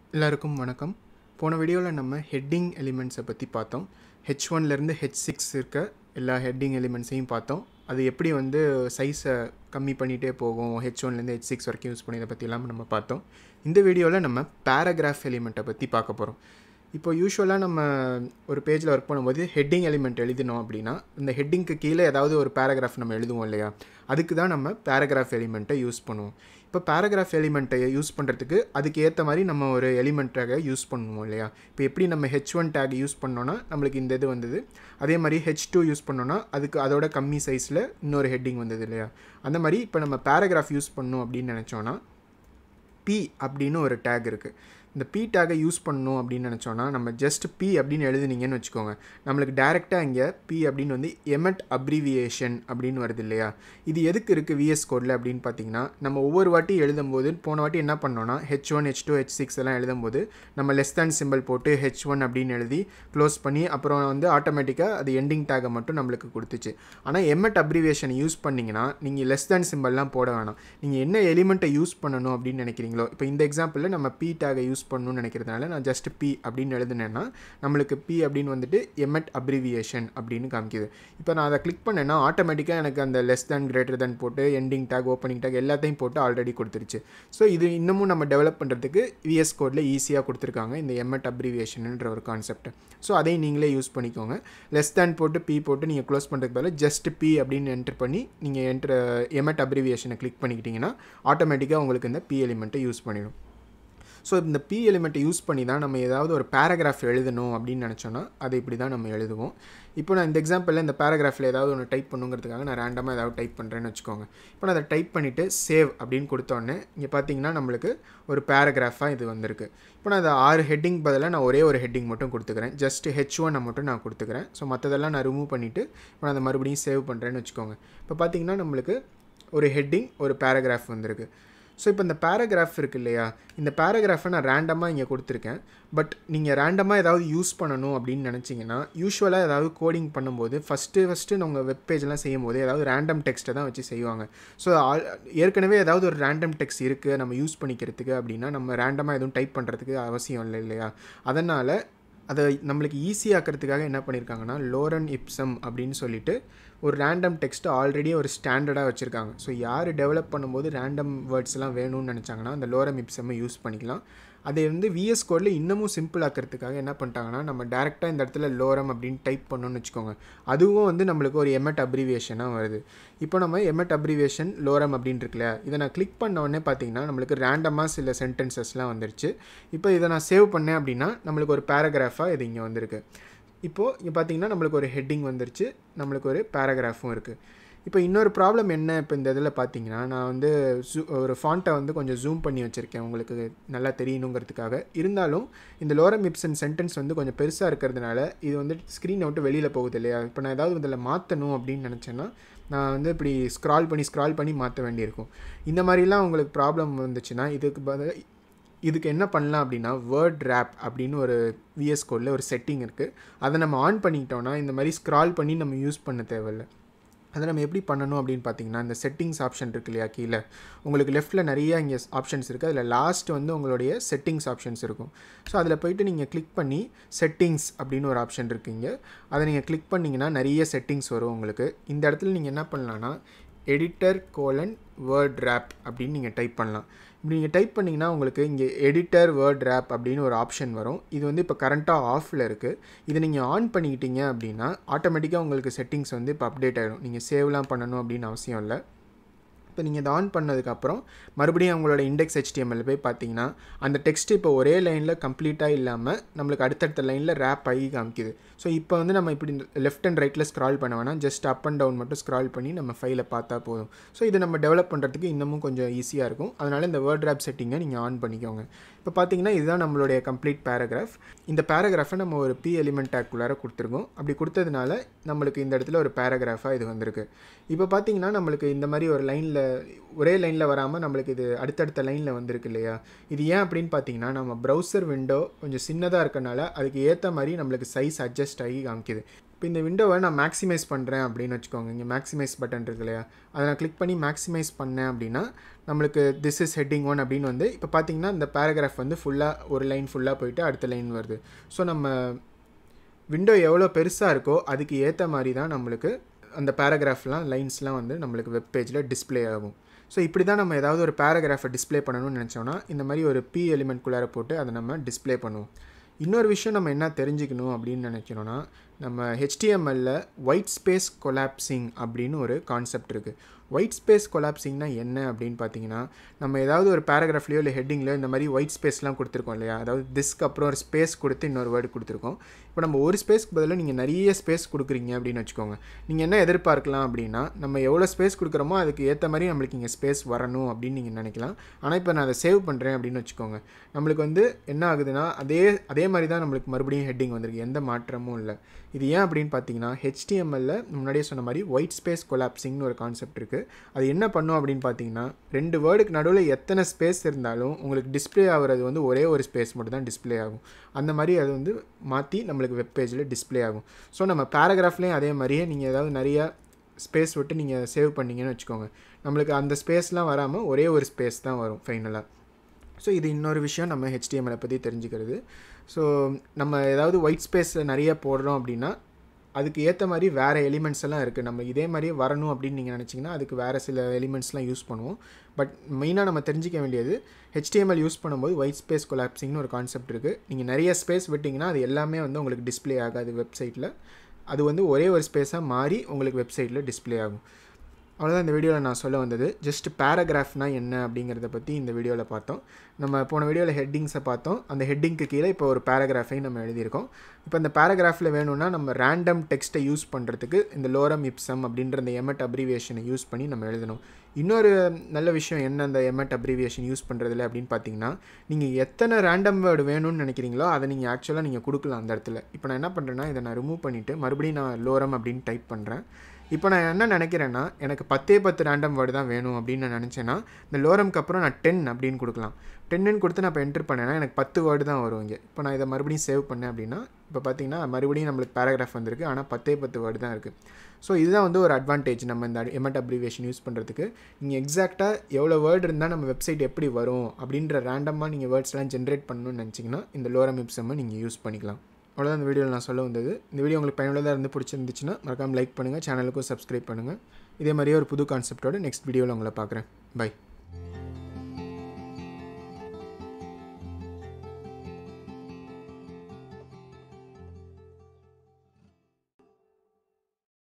எல்லாருக்கும் வணக்கம் போன வீடியோவில் நம்ம ஹெட்டிங் எலிமெண்ட்ஸை பற்றி பார்த்தோம் ஹெச் ஒன்லேருந்து ஹெச் சிக்ஸ் இருக்க எல்லா ஹெட்டிங் எலிமெண்ட்ஸையும் பார்த்தோம் அது எப்படி வந்து சைஸை கம்மி பண்ணிகிட்டே போகும் ஹெச் ஒன்லேருந்து ஹெச் சிக்ஸ் வரைக்கும் யூஸ் பண்ணி இதை பற்றிலாம் நம்ம பார்த்தோம் இந்த வீடியோவில் நம்ம பேராகிராஃப் எலிமெண்ட்டை பற்றி பார்க்க போகிறோம் இப்போ யூஸ்வலாக நம்ம ஒரு பேஜில் ஒர்க் பண்ணும்போது ஹெட்டிங் எலிமெண்ட் எழுதினோம் அப்படின்னா இந்த ஹெட்டிங்க்கு கீழே ஏதாவது ஒரு பேராகிராஃப் நம்ம எழுதுவோம் இல்லையா அதுக்கு தான் நம்ம பேராகிராஃப் எலிமெண்ட்டை யூஸ் பண்ணுவோம் இப்போ பேராகிராஃப் எலிமெண்ட்டை யூஸ் பண்ணுறதுக்கு அதுக்கு ஏற்ற மாதிரி நம்ம ஒரு எலிமெண்ட் டேகை யூஸ் பண்ணுவோம் இல்லையா இப்போ எப்படி நம்ம ஹெச் ஒன் டேக் யூஸ் பண்ணோன்னா நம்மளுக்கு இந்த இது வந்தது அதே மாதிரி ஹெச் டூ யூஸ் பண்ணோன்னா அதுக்கு அதோட கம்மி சைஸில் இன்னொரு ஹெட்டிங் வந்தது இல்லையா அந்த மாதிரி இப்போ நம்ம பேராகிராஃப் யூஸ் பண்ணோம் அப்படின்னு நினச்சோன்னா பி அப்படின்னு ஒரு டேக் இருக்குது இந்த பி டேகை யூஸ் பண்ணணும் அப்படின்னு நினச்சோன்னா நம்ம ஜஸ்ட் பி அப்படின்னு எழுதுனீங்கன்னு வச்சுக்கோங்க நம்மளுக்கு டேரெக்டாக இங்கே பி அப்படின்னு வந்து எமெட் அப்ரிவியேஷன் அப்படின்னு வருது இல்லையா இது எதுக்கு இருக்குது விஎஸ் கோடில் அப்படின்னு பார்த்தீங்கன்னா நம்ம ஒவ்வொரு வாட்டி எழுதும்போது போன வாட்டி என்ன பண்ணோன்னா H one H two H six எல்லாம் எழுதும்போது நம்ம லெஸ் தேன் சிம்பிள் போட்டு ஹெச் ஒன் அப்படின்னு எழுதி க்ளோஸ் பண்ணி அப்புறம் வந்து ஆட்டோமேட்டிக்காக அது எண்டிங் டேகை மட்டும் நம்மளுக்கு கொடுத்துச்சு ஆனால் எமெட் அப்ரிவியேஷன் யூஸ் பண்ணிங்கன்னா நீங்கள் லெஸ் தேன் சிம்பிள்லாம் போட வேணாம் நீங்கள் என்ன எலிமெண்ட்டை யூஸ் பண்ணணும் அப்படின்னு நினைக்கிறீங்களோ இப்போ இந்த எக்ஸாம்பிளில் நம்ம பி டேகை யூஸ் பண்ணணும்னு நினைக்கிறதுனால நான் ஜஸ்ட் பி அப்படின்னு எழுதுனேன்னா நம்மளுக்கு பி அப்படின்னு வந்துட்டு எமெட் அப்ரிவியேஷன் அப்படின்னு காமிக்குது இப்போ நான் அதை கிளிக் பண்ணேன்னா ஆட்டோமேட்டிக்காக எனக்கு அந்த லெஸ் தேன் கிரேட்டர் தேன் போட்டு எண்டிங் டேக் ஓப்பனிங் டேக் எல்லாத்தையும் போட்டு ஆல்ரெடி கொடுத்துருச்சு ஸோ இது இன்னமும் நம்ம டெவலப் பண்ணுறதுக்கு விஎஸ் கோடில் ஈஸியாக கொடுத்துருக்காங்க இந்த எமெட் அப்ரிவியேஷன்ன்ற ஒரு கான்செப்ட் ஸோ அதையும் நீங்களே யூஸ் பண்ணிக்கோங்க லெஸ் தேன் போட்டு பி போட்டு நீங்கள் க்ளோஸ் பண்ணுறதுக்கு பதிலாக ஜஸ்ட் பி அப்படின்னு என்டர் பண்ணி நீங்கள் என்ட்ரு எமெட் அப்ரிவியேஷனை கிளிக் பண்ணிக்கிட்டிங்கன்னா ஆட்டோமேட்டிக்காக உங்களுக்கு இந்த பி எலிமெண்ட்டை யூஸ் பண்ணிடும் ஸோ இந்த பி எலிமெண்ட்டை யூஸ் பண்ணி தான் நம்ம ஏதாவது ஒரு பேராகிராஃப் எழுதணும் அப்படின்னு நினச்சோன்னா அதை இப்படி தான் நம்ம எழுதுவோம் இப்போ நான் இந்த எக்ஸாம்பிளில் இந்த பேராகிராஃபில் ஏதாவது ஒன்று டைப் பண்ணுங்கிறதுக்காக நான் ரேண்டமாக ஏதாவது டைப் பண்ணுறேன்னு வச்சுக்கோங்க இப்போ நான் அதை டைப் பண்ணிவிட்டு சேவ் அப்படின்னு கொடுத்தோன்னே இங்கே பார்த்தீங்கன்னா நம்மளுக்கு ஒரு பேராகிராஃபாக இது வந்திருக்கு இப்போ நான் அதை ஆறு ஹெட்டிங் பதிலாக நான் ஒரே ஒரு ஹெட்டிங் மட்டும் கொடுத்துக்கிறேன் ஜஸ்ட் ஹெச் ஒன்னை மட்டும் நான் கொடுத்துக்கிறேன் ஸோ மற்றதெல்லாம் நான் ரிமூவ் பண்ணிவிட்டு இப்போ நான் அதை மறுபடியும் சேவ் பண்ணுறேன்னு வச்சுக்கோங்க இப்போ பார்த்தீங்கன்னா நம்மளுக்கு ஒரு ஹெட்டிங் ஒரு பேராகிராஃப் வந்திருக்கு ஸோ இப்போ இந்த பேராகிராஃப் இருக்கு இல்லையா இந்த பேராகிராஃபை நான் ரேண்டமாக இங்கே கொடுத்துருக்கேன் பட் நீங்கள் ரேண்டமாக ஏதாவது யூஸ் பண்ணணும் அப்படின்னு நினச்சிங்கன்னா யூஸ்வலாக ஏதாவது கோடிங் பண்ணும்போது ஃபஸ்ட்டு ஃபஸ்ட்டு உங்கள் வெப் பேஜ்லாம் செய்யும் போது ஏதாவது ரேண்டம் டெக்ஸ்ட்டை தான் வச்சு செய்வாங்க ஸோ ஆல் ஏற்கனவே ஏதாவது ஒரு ரேண்டம் டெக்ஸ்ட் இருக்குது நம்ம யூஸ் பண்ணிக்கிறதுக்கு அப்படின்னா நம்ம ரேண்டமாக எதுவும் டைப் பண்ணுறதுக்கு அவசியம் இல்லை இல்லையா அதனால் அதை நம்மளுக்கு ஈஸியாக்கிறதுக்காக என்ன பண்ணியிருக்காங்கன்னா லோரன் இப்சம் அப்படின்னு சொல்லிட்டு ஒரு ரேண்டம் டெக்ஸ்ட்டை ஆல்ரெடி ஒரு ஸ்டாண்டர்டாக வச்சுருக்காங்க ஸோ யார் டெவலப் பண்ணும்போது ரேண்டம் வேர்ட்ஸ்லாம் வேணும்னு நினச்சாங்கன்னா அந்த லோரம் இப்சம்மை யூஸ் பண்ணிக்கலாம் அதை வந்து விஎஸ் கோடில் இன்னமும் சிம்பிள் ஆக்கிறதுக்காக என்ன பண்ணிட்டாங்கன்னா நம்ம டேரெக்டாக இந்த இடத்துல லோரம் அப்படின்னு டைப் பண்ணோன்னு வச்சுக்கோங்க அதுவும் வந்து நம்மளுக்கு ஒரு எமெட் அப்ரிவியேஷனாக வருது இப்போ நம்ம எமெட் அப்ரிவியேஷன் லோரம் அப்படின்னு இருக்குல்ல இதை நான் கிளிக் பண்ண உடனே பார்த்தீங்கன்னா நம்மளுக்கு ரேண்டமாக சில சென்டென்சஸ்லாம் வந்துருச்சு இப்போ இதை நான் சேவ் பண்ணேன் அப்படின்னா நம்மளுக்கு ஒரு பேராகிராஃபாக இது இங்கே வந்திருக்கு இப்போது இங்கே பார்த்தீங்கன்னா நம்மளுக்கு ஒரு ஹெட்டிங் வந்துருச்சு நம்மளுக்கு ஒரு பேராகிராஃபும் இருக்குது இப்போ இன்னொரு ப்ராப்ளம் என்ன இப்போ இந்த இதில் பார்த்தீங்கன்னா நான் வந்து ஜூ ஒரு ஃபாண்ட்டை வந்து கொஞ்சம் ஜூம் பண்ணி வச்சுருக்கேன் உங்களுக்கு நல்லா தெரியணுங்கிறதுக்காக இருந்தாலும் இந்த லோரம் இப்சன் சென்டென்ஸ் வந்து கொஞ்சம் பெருசாக இருக்கிறதுனால இது வந்து ஸ்க்ரீனை விட்டு வெளியில் போகுது இல்லையா இப்போ நான் ஏதாவது இதில் மாற்றணும் அப்படின்னு நினச்சேன்னா நான் வந்து இப்படி ஸ்க்ரால் பண்ணி ஸ்க்ரால் பண்ணி மாற்ற வேண்டியிருக்கும் இந்த மாதிரிலாம் உங்களுக்கு ப்ராப்ளம் வந்துச்சுன்னா இதுக்கு பதில் இதுக்கு என்ன பண்ணலாம் அப்படின்னா வேர்ட் ரேப் அப்படின்னு ஒரு விஎஸ் கோடில் ஒரு செட்டிங் இருக்குது அதை நம்ம ஆன் பண்ணிக்கிட்டோன்னா இந்த மாதிரி ஸ்க்ரால் பண்ணி நம்ம யூஸ் பண்ண தேவையில்லை அதை நம்ம எப்படி பண்ணணும் அப்படின்னு பார்த்தீங்கன்னா இந்த செட்டிங்ஸ் ஆப்ஷன் இருக்கு இல்லையா கீழே உங்களுக்கு லெஃப்ட்டில் நிறைய இங்கே ஆப்ஷன்ஸ் இருக்குது அதில் லாஸ்ட் வந்து உங்களுடைய செட்டிங்ஸ் ஆப்ஷன்ஸ் இருக்கும் ஸோ அதில் போயிட்டு நீங்கள் கிளிக் பண்ணி செட்டிங்ஸ் அப்படின்னு ஒரு ஆப்ஷன் இருக்குங்க அதை நீங்கள் கிளிக் பண்ணிங்கன்னா நிறைய செட்டிங்ஸ் வரும் உங்களுக்கு இந்த இடத்துல நீங்கள் என்ன பண்ணலான்னா எடிட்டர் கோலன் வேர்ட் ரேப் அப்படின்னு நீங்கள் டைப் பண்ணலாம் இப்படி நீங்கள் டைப் பண்ணிங்கன்னா உங்களுக்கு இங்கே எடிட்டர் வேர்ட் ரேப் அப்படின்னு ஒரு ஆப்ஷன் வரும் இது வந்து இப்போ கரண்ட்டாக ஆஃபில் இருக்குது இதை நீங்கள் ஆன் பண்ணிக்கிட்டீங்க அப்படின்னா ஆட்டோமேட்டிக்காக உங்களுக்கு செட்டிங்ஸ் வந்து இப்போ அப்டேட் ஆகிடும் நீங்கள் சேவ்லாம் பண்ணணும் அப்படின்னு அவசியம் இல்லை இப்போ நீங்கள் இதை ஆன் பண்ணதுக்கப்புறம் மறுபடியும் அவங்களோட இண்டெக்ஸ் ஹெச்டிஎம்எல் போய் பார்த்தீங்கன்னா அந்த டெக்ஸ்ட் இப்போ ஒரே லைனில் கம்ப்ளீட்டாக இல்லாமல் நம்மளுக்கு அடுத்தடுத்த லைனில் ரேப் ஆகி காமிக்குது ஸோ இப்போ வந்து நம்ம இப்படி லெஃப்ட் அண்ட் ரைட்டில் ஸ்க்ரால் பண்ண வேணாம் ஜஸ்ட் அப் அண்ட் டவுன் மட்டும் ஸ்க்ரால் பண்ணி நம்ம ஃபைலை பார்த்தா போதும் ஸோ இதை நம்ம டெவலப் பண்ணுறதுக்கு இன்னமும் கொஞ்சம் ஈஸியாக இருக்கும் அதனால் இந்த வேர்ட் ரேப் செட்டிங்கை நீங்கள் ஆன் பண்ணிக்கோங்க இப்போ பார்த்தீங்கன்னா இதுதான் நம்மளுடைய கம்ப்ளீட் பேராகிராஃப் இந்த பேராகிராஃபை நம்ம ஒரு பி எலிமெண்ட் டேக்குள்ளார கொடுத்துருக்கோம் அப்படி கொடுத்ததுனால நம்மளுக்கு இந்த இடத்துல ஒரு பேராகிராஃபாக இது வந்திருக்கு இப்போ பார்த்தீங்கன்னா நம்மளுக்கு இந்த மாதிரி ஒரு லைனில் ஒரே லைனில் வராமல் நம்மளுக்கு இது அடுத்தடுத்த லைனில் வந்திருக்கு இல்லையா இது ஏன் அப்படின்னு பார்த்தீங்கன்னா நம்ம ப்ரௌசர் விண்டோ கொஞ்சம் சின்னதாக இருக்கனால அதுக்கு ஏற்ற மாதிரி நம்மளுக்கு சைஸ் அட்ஜஸ்ட் ஆகி காமிக்குது இப்போ இந்த விண்டோவை நான் மேக்ஸிமைஸ் பண்ணுறேன் அப்படின்னு வச்சுக்கோங்க இங்கே மேக்ஸிமைஸ் பட்டன் இருக்கு இல்லையா அதை நான் கிளிக் பண்ணி மேக்ஸிமைஸ் பண்ணேன் அப்படின்னா நம்மளுக்கு திஸ் இஸ் ஹெட்டிங் ஒன் அப்படின்னு வந்து இப்போ பார்த்தீங்கன்னா இந்த பேராகிராஃப் வந்து ஃபுல்லாக ஒரு லைன் ஃபுல்லாக போயிட்டு அடுத்த லைன் வருது ஸோ நம்ம விண்டோ எவ்வளோ பெருசாக இருக்கோ அதுக்கு ஏற்ற மாதிரி தான் நம்மளுக்கு அந்த பேராகிராஃப்லாம் லைன்ஸ்லாம் வந்து நம்மளுக்கு வெப் பேஜில் டிஸ்ப்ளே ஆகும் ஸோ இப்படி தான் நம்ம ஏதாவது ஒரு பேராகிராஃபை டிஸ்ப்ளே பண்ணணும்னு நினச்சோன்னா இந்த மாதிரி ஒரு பி எலிமெண்ட்குள்ளார போட்டு அதை நம்ம டிஸ்ப்ளே பண்ணுவோம் இன்னொரு விஷயம் நம்ம என்ன தெரிஞ்சுக்கணும் அப்படின்னு நினைக்கணும்னா நம்ம ஹெச்டிஎம்எல்ல ஒயிட் ஸ்பேஸ் கொலாப்சிங் அப்படின்னு ஒரு கான்செப்ட் இருக்குது ஒயிட் ஸ்பேஸ் கொலாப்சிங்னா என்ன அப்படின்னு பார்த்தீங்கன்னா நம்ம ஏதாவது ஒரு பேராகிராஃப்லையோ இல்லை ஹெட்டிங்லையோ இந்த மாதிரி ஒயிட் ஸ்பேஸ்லாம் கொடுத்துருக்கோம் இல்லையா அதாவது திஸ்க்கு அப்புறம் ஒரு ஸ்பேஸ் கொடுத்து இன்னொரு வேர்டு கொடுத்துருக்கோம் இப்போ நம்ம ஒரு ஸ்பேஸ்க்கு பதிலாக நீங்கள் நிறைய ஸ்பேஸ் கொடுக்குறீங்க அப்படின்னு வச்சுக்கோங்க நீங்கள் என்ன எதிர்பார்க்கலாம் அப்படின்னா நம்ம எவ்வளோ ஸ்பேஸ் கொடுக்குறோமோ அதுக்கு ஏற்ற மாதிரி நம்மளுக்கு இங்கே ஸ்பேஸ் வரணும் அப்படின்னு நீங்கள் நினைக்கலாம் ஆனால் இப்போ நான் அதை சேவ் பண்ணுறேன் அப்படின்னு வச்சுக்கோங்க நம்மளுக்கு வந்து என்ன ஆகுதுன்னா அதே அதே மாதிரி தான் நம்மளுக்கு மறுபடியும் ஹெட்டிங் வந்திருக்கு எந்த மாற்றமும் இல்லை இது ஏன் அப்படின்னு பார்த்தீங்கன்னா ஹெச்டிஎம்எல்ல முன்னாடியே சொன்ன மாதிரி ஒயிட் ஸ்பேஸ் கொலாப்சிங்னு ஒரு கான்செப்ட் இருக்குது அது என்ன பண்ணும் அப்படின்னு பார்த்தீங்கன்னா ரெண்டு வேர்டுக்கு நடுவில் எத்தனை ஸ்பேஸ் இருந்தாலும் உங்களுக்கு டிஸ்ப்ளே ஆகிறது வந்து ஒரே ஒரு ஸ்பேஸ் மட்டும் தான் டிஸ்ப்ளே ஆகும் அந்த மாதிரி அது வந்து மாற்றி நம்மளுக்கு வெப் பேஜில் டிஸ்ப்ளே ஆகும் ஸோ நம்ம பேராகிராஃப்லேயும் அதே மாதிரியே நீங்கள் ஏதாவது நிறையா ஸ்பேஸ் விட்டு நீங்கள் சேவ் பண்ணீங்கன்னு வச்சுக்கோங்க நம்மளுக்கு அந்த ஸ்பேஸ்லாம் வராமல் ஒரே ஒரு ஸ்பேஸ் தான் வரும் ஃபைனலாக ஸோ இது இன்னொரு விஷயம் நம்ம ஹெச்டிஎம்எலை பற்றி தெரிஞ்சுக்கிறது ஸோ நம்ம ஏதாவது ஒயிட் ஸ்பேஸ் நிறைய போடுறோம் அப்படின்னா அதுக்கு ஏற்ற மாதிரி வேறு எலிமெண்ட்ஸ் எல்லாம் இருக்குது நம்ம இதே மாதிரி வரணும் அப்படின்னு நீங்கள் நினச்சிங்கன்னா அதுக்கு வேறு சில எலிமெண்ட்ஸ்லாம் யூஸ் பண்ணுவோம் பட் மெயினாக நம்ம தெரிஞ்சிக்க வேண்டியது ஹெச்டிஎம்எல் யூஸ் பண்ணும்போது ஒயிட் ஸ்பேஸ் கொலாப்சிங்னு ஒரு கான்செப்ட் இருக்குது நீங்கள் நிறைய ஸ்பேஸ் விட்டிங்கன்னா அது எல்லாமே வந்து உங்களுக்கு டிஸ்ப்ளே ஆகாது வெப்சைட்டில் அது வந்து ஒரே ஒரு ஸ்பேஸாக மாறி உங்களுக்கு வெப்சைட்டில் டிஸ்ப்ளே ஆகும் அவ்வளோதான் இந்த வீடியோவில் நான் சொல்ல வந்தது ஜஸ்ட் பேராகிராஃப்னால் என்ன அப்படிங்கிறத பற்றி இந்த வீடியோவில் பார்த்தோம் நம்ம போன வீடியோவில் ஹெட்டிங்ஸை பார்த்தோம் அந்த ஹெட்டிங்க்கு கீழே இப்போ ஒரு பேராகிராஃபையும் நம்ம எழுதியிருக்கோம் இப்போ இந்த பேராகிராஃபில் வேணும்னா நம்ம ரேண்டம் டெக்ஸ்ட்டை யூஸ் பண்ணுறதுக்கு இந்த லோரம் இப்சம் அப்படின்ற அந்த எமெட் அப்ரிவியேஷனை யூஸ் பண்ணி நம்ம எழுதணும் இன்னொரு நல்ல விஷயம் என்ன அந்த எமெட் அப்ரிவியேஷன் யூஸ் பண்ணுறதுல அப்படின்னு பார்த்தீங்கன்னா நீங்கள் எத்தனை ரேண்டம் வேர்டு வேணும்னு நினைக்கிறீங்களோ அதை நீங்கள் ஆக்சுவலாக நீங்கள் கொடுக்கலாம் அந்த இடத்துல இப்போ நான் என்ன பண்ணுறேன்னா இதை நான் ரிமூவ் பண்ணிவிட்டு மறுபடியும் நான் லோரம் அப்படின்னு டைப் பண்ணுறேன் இப்போ நான் என்ன நினைக்கிறேன்னா எனக்கு பத்தே பத்து ரேண்டம் வேர்டு தான் வேணும் அப்படின்னு நான் நினச்சேன்னா இந்த லோரம்க்கு அப்புறம் நான் டென் அப்படின்னு கொடுக்கலாம் டென்னு கொடுத்து நான் இப்போ என்ட்ரு பண்ணேன்னா எனக்கு பத்து வேர்டு தான் வரும் இங்கே இப்போ நான் இதை மறுபடியும் சேவ் பண்ணேன் அப்படின்னா இப்போ பார்த்தீங்கன்னா மறுபடியும் நம்மளுக்கு பேராகிராஃப் வந்திருக்கு ஆனால் பத்தே பத்து வேர்டு தான் இருக்குது ஸோ இதுதான் வந்து ஒரு அட்வான்டேஜ் நம்ம இந்த எமெட் அப்ரிவேஷன் யூஸ் பண்ணுறதுக்கு நீங்கள் எக்ஸாக்டாக எவ்வளோ வேர்டு இருந்தால் நம்ம வெப்சைட் எப்படி வரும் அப்படின்ற ரேண்டமாக நீங்கள் வேர்ட்ஸ்லாம் ஜென்ரேட் பண்ணணும்னு நினச்சிங்கன்னா இந்த லோரம் இப்சம்மை நீங்கள் யூஸ் பண்ணிக்கலாம் அவ்வளோதான் இந்த வீடியோவில் நான் சொல்ல வந்தது இந்த வீடியோ உங்களுக்கு பயனுள்ளதாக இருந்து பிடிச்சிருந்துச்சுன்னா மறக்காமல் லைக் பண்ணுங்கள் சேனலுக்கும் சப்ஸ்கிரைப் பண்ணுங்கள் இதே மாதிரியே ஒரு புது கான்செப்டோட நெக்ஸ்ட் வீடியோவில் உங்களை பார்க்குறேன் பை